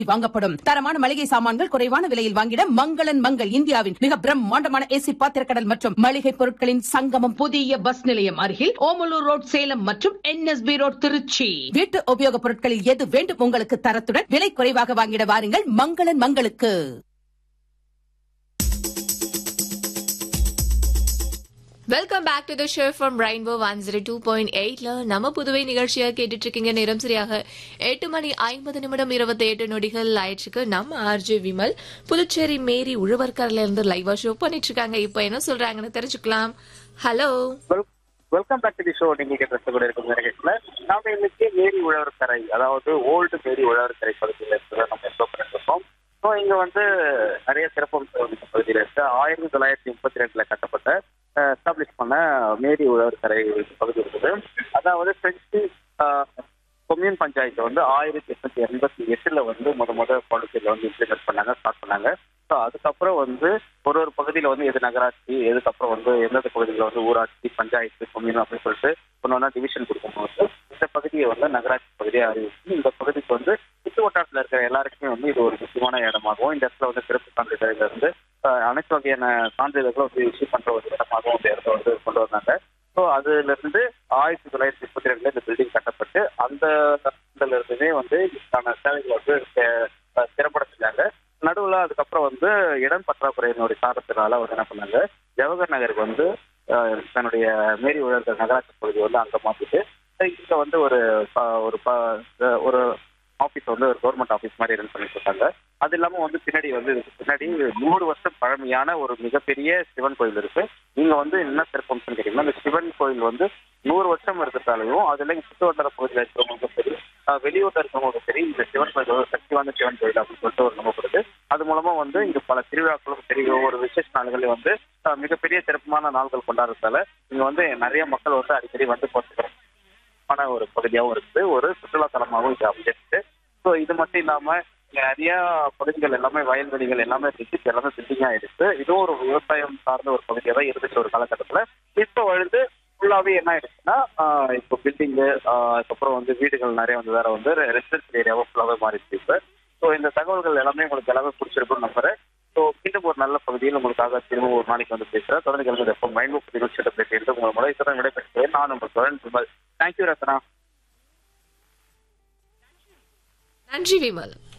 வாங்கப்படும் தரமான மளிகை சாமான்கள் குறைவான விலையில் வாங்கிட மங்களன் மங்கள் இந்தியாவின் மிக பிரம்மாண்டமான ஏசி பாத்திரக்கடல் மற்றும் மளிகை பொருட்களின் சங்கமம் புதிய பஸ் நிலையம் அருகில் ஓமலூர் ரோட் சேலம் மற்றும் என்எஸ்பி ரோட் திருச்சி வீட்டு உபயோகப் பொருட்களில் எது வேண்டும் உங்களுக்கு தரத்துடன் விலை குறைவாக வாங்கிட வாருங்கள் மங்களன் மங்களுக்கு welcome back to the show from Rainbow one zero two point எயிட்ல நம்ம புதுவை நிகழ்ச்சியா கேட்டுட்டு இருக்கீங்க நேரம் சரியாக எட்டு மணி ஐம்பது நிமிடம் இருபத்தி எட்டு நொடிகள் ஆயிடுச்சுக்கு நம்ம ஆர்ஜே விமல் புதுச்சேரி மேரி உழவர்கர்ல இருந்து லைவா ஷோ பண்ணிட்டு இருக்காங்க இப்போ என்ன சொல்றாங்கன்னு தெரிஞ்சுக்கலாம் hello welcome back to the show நீங்க கேட்டு கூட இருக்கும் நிகழ்ச்சியில நாம இன்னைக்கு மேரி உழவர் கரை அதாவது ஓல்டு மேரி உழவர் கரை பகுதியில் இருக்கிறத நம்ம எக்ஸ்ப்ளோ பண்ணிட்டு இருக்கோம் ஸோ இங்க வந்து நிறைய சிறப்பம்சம் இந்த பகுதியில் இருக்கு ஆயிரத்தி தொள்ளாயிரத்தி முப்பத்தி ரெண்டுல கட்டப்பட்ட எஸ்டாப்ளிஷ் பண்ண மேரி உழவர் கரை பகுதி இருக்குது அதாவது பிரெஞ்சு கொம்யூன் பஞ்சாயத்து வந்து ஆயிரத்தி எட்நூத்தி எண்பத்தி எட்டுல வந்து முத முத பாலிசியில வந்து இம்ப்ளிமெண்ட் பண்ணாங்க ஸ்டார்ட் பண்ணாங்க ஸோ அதுக்கப்புறம் வந்து ஒரு ஒரு பகுதியில் வந்து எது நகராட்சி எதுக்கப்புறம் வந்து எந்தெந்த பகுதியில் வந்து ஊராட்சி பஞ்சாயத்து கொம்யூன் அப்படின்னு சொல்லிட்டு ஒன்று ஒன்றா டிவிஷன் கொடுக்கும்போது இந்த பகுதியை வந்து நகராட்சி பகுதியை அறிவிச்சு இந்த பகுதிக்கு வந்து சுற்று வட்டாரத்தில் இருக்கிற எல்லாருக்குமே வந்து இது ஒரு முக்கியமான இடமாகவும் இந்த இடத்துல வந்து சிறப்பு சான்றிதழ்கள் இருந்து அஹ், அனைத்து வகையான சான்றிதழ்களும் வந்து இஷ்யூ பண்ற ஒரு இடமாகவும் இந்த இடத்த வந்து கொண்டு வந்தாங்க ஸோ அதுல இருந்து ஆயிரத்தி தொள்ளாயிரத்தி முப்பத்தி ரெண்டுல இந்த பில்டிங் கட்டப்பட்டு அந்த இடத்துல இருந்துமே வந்து இதுக்கான சேவைகளை வந்து அஹ், திறம்பட செஞ்சாங்க நடுவுல அதுக்கப்புறம் வந்து இடம் பற்றாக்குறையினுடைய காரணத்தினால வந்து என்ன பண்ணாங்க ஜவஹர் நகருக்கு வந்து அஹ், தன்னுடைய மேரி உழவர்கள் நகராட்சி பகுதி வந்து அங்க மாத்திட்டு இங்க வந்து ஒரு ப- ஒரு ப- ஒரு ஆஃபீஸ் வந்து ஒரு கவர்மெண்ட் ஆஃபீஸ் மாதிரி ரன் பண்ணிட்டு இருக்காங்க அது இல்லாம வந்து பின்னாடி வந்து இதுக்கு பின்னாடி நூறு வருஷம் பழமையான ஒரு மிகப்பெரிய சிவன் கோயில் இருக்கு நீங்க வந்து என்ன சிறப்பம்சம் கேட்டீங்கன்னா இந்த சிவன் கோயில் வந்து நூறு வருஷம் இருக்கிறதாலையும் அதுல இங்க சுற்று வட்டார பகுதியில் இருக்கிறவங்களுக்கும் சரி அஹ் வெளியூர்ல இருக்கிறவங்களுக்கும் சரி இந்த சிவன் கோயில் ஒரு சக்தி வாய்ந்த சிவன் கோயில் அப்படின்னு சொல்லிட்டு ஒரு நம்பப்படுது அது மூலமா வந்து இங்க பல திருவிழாக்களும் சரி ஒவ்வொரு விசேஷ நாள்களையும் வந்து அஹ் மிகப்பெரிய சிறப்பான நாள்கள் கொண்டாடுறதால இங்க வந்து நிறைய மக்கள் வந்து அடிக்கடி வந்து போட்டுக்கிறாங்க ஆன ஒரு பகுதியாகவும் இருக்குது ஒரு சுற்றுலா தலமாகவும் இது அமைஞ்சிருக்கு ஸோ இது மட்டும் இல்லாம இங்க நிறைய பகுதிகள் எல்லாமே வயல்வெளிகள் எல்லாமே இருக்கு இது எல்லாமே பில்டிங் ஆயிடுச்சு இதுவும் ஒரு விவசாயம் சார்ந்த ஒரு பகுதியாக தான் இருந்துச்சு ஒரு காலகட்டத்துல இப்போ வந்து ஃபுல்லாவே என்ன ஆயிடுச்சுன்னா ஆஹ் இப்போ பில்டிங்கு அதுக்கப்புறம் வந்து வீடுகள் நிறைய வந்து வேற வந்து ரெசிடென்சியல் ஏரியாவும் ஃபுல்லாவே மாறிடுச்சு இப்போ ஸோ இந்த தகவல்கள் எல்லாமே உங்களுக்கு எல்லாமே பிடிச்சிருக்கும்னு நம்புறேன் ஸோ மீண்டும் ஒரு நல்ல பகுதியில் உங்களுக்காக திரும்ப ஒரு நாளைக்கு வந்து பேசுறேன் தொடர்ந்து கிளம்பி எப்போ மைண்ட் புக் நிகழ்ச்சியிட்ட பேசிட்டு உங்கள் மூலம் இத்தனை விடைபெற்றேன் நான் உங்கள் தொடர்ந்து விமல் தேங்க்யூ ரத்னா நன்றி விமல்